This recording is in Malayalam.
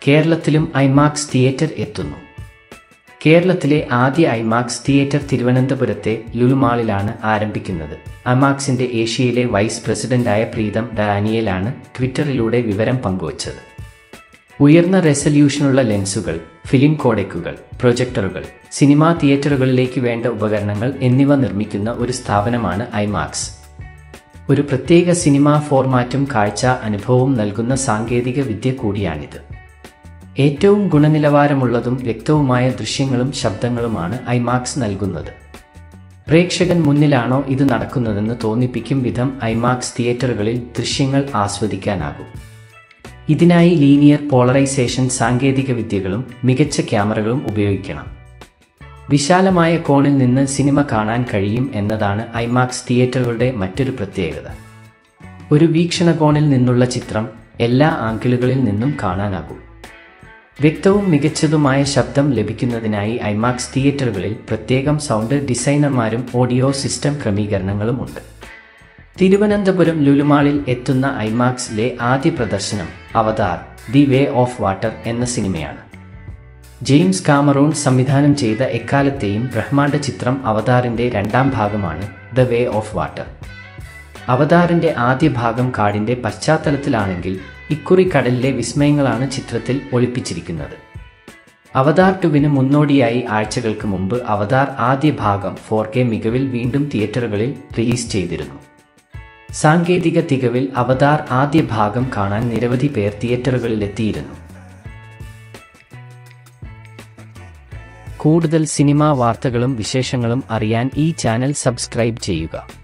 കേരളത്തിലും ഐമാക്സ് തിയേറ്റർ എത്തുന്നു കേരളത്തിലെ ആദ്യ ഐമാക്സ് തിയേറ്റർ തിരുവനന്തപുരത്തെ ലുലുമാളിലാണ് ആരംഭിക്കുന്നത് ഐമാക്സിന്റെ ഏഷ്യയിലെ വൈസ് പ്രസിഡന്റായ പ്രീതം ഡാനിയലാണ് ട്വിറ്ററിലൂടെ വിവരം പങ്കുവച്ചത് ഉയർന്ന റെസല്യൂഷനുള്ള ലെൻസുകൾ ഫിലിം കോഡെക്കുകൾ പ്രൊജക്ടറുകൾ സിനിമാ തിയേറ്ററുകളിലേക്ക് വേണ്ട ഉപകരണങ്ങൾ എന്നിവ നിർമ്മിക്കുന്ന ഒരു സ്ഥാപനമാണ് ഐമാക്സ് ഒരു പ്രത്യേക സിനിമാ ഫോർമാറ്റും കാഴ്ച അനുഭവവും നൽകുന്ന സാങ്കേതിക വിദ്യ കൂടിയാണിത് ഏറ്റവും ഗുണനിലവാരമുള്ളതും വ്യക്തവുമായ ദൃശ്യങ്ങളും ശബ്ദങ്ങളുമാണ് ഐമാക്സ് നൽകുന്നത് പ്രേക്ഷകൻ മുന്നിലാണോ ഇത് നടക്കുന്നതെന്ന് തോന്നിപ്പിക്കും വിധം ഐമാക്സ് തിയേറ്ററുകളിൽ ദൃശ്യങ്ങൾ ആസ്വദിക്കാനാകും ഇതിനായി ലീനിയർ പോളറൈസേഷൻ സാങ്കേതിക വിദ്യകളും മികച്ച ക്യാമറകളും ഉപയോഗിക്കണം വിശാലമായ കോണിൽ നിന്ന് സിനിമ കാണാൻ കഴിയും എന്നതാണ് ഐമാക്സ് തിയേറ്ററുകളുടെ മറ്റൊരു പ്രത്യേകത ഒരു വീക്ഷണകോണിൽ നിന്നുള്ള ചിത്രം എല്ലാ ആംഗിളുകളിൽ നിന്നും കാണാനാകും വ്യക്തവും മികച്ചതുമായ ശബ്ദം ലഭിക്കുന്നതിനായി ഐമാക്സ് തിയേറ്ററുകളിൽ പ്രത്യേകം സൗണ്ട് ഡിസൈനർമാരും ഓഡിയോ സിസ്റ്റം ക്രമീകരണങ്ങളും ഉണ്ട് തിരുവനന്തപുരം ലുലുമാളിൽ എത്തുന്ന ഐമാക്സിലെ ആദ്യ പ്രദർശനം Avatar the way of water എന്ന സിനിമയാണ് ജെയിംസ് കാമറൂൺ സംവിധാനം ചെയ്ത എക്കാലത്തെയും ബ്രഹ്മാണ്ഡ ചിത്രം അവതാറിന്റെ രണ്ടാം ഭാഗമാണ് ദ വേ ഓഫ് വാട്ടർ അവതാറിന്റെ ആദ്യ ഭാഗം കാടിന്റെ പശ്ചാത്തലത്തിലാണെങ്കിൽ ഇക്കുറി കടലിലെ വിസ്മയങ്ങളാണ് ചിത്രത്തിൽ ഒളിപ്പിച്ചിരിക്കുന്നത് അവതാർ ടുവിന് മുന്നോടിയായി ആഴ്ചകൾക്ക് മുമ്പ് അവതാർ ആദ്യ ഭാഗം ഫോർ കെ മികവിൽ വീണ്ടും തിയേറ്ററുകളിൽ റിലീസ് ചെയ്തിരുന്നു സാങ്കേതിക തികവിൽ അവതാർ ആദ്യ ഭാഗം കാണാൻ നിരവധി പേർ തിയേറ്ററുകളിലെത്തിയിരുന്നു കൂടുതൽ സിനിമാ വാർത്തകളും വിശേഷങ്ങളും അറിയാൻ ഈ ചാനൽ സബ്സ്ക്രൈബ് ചെയ്യുക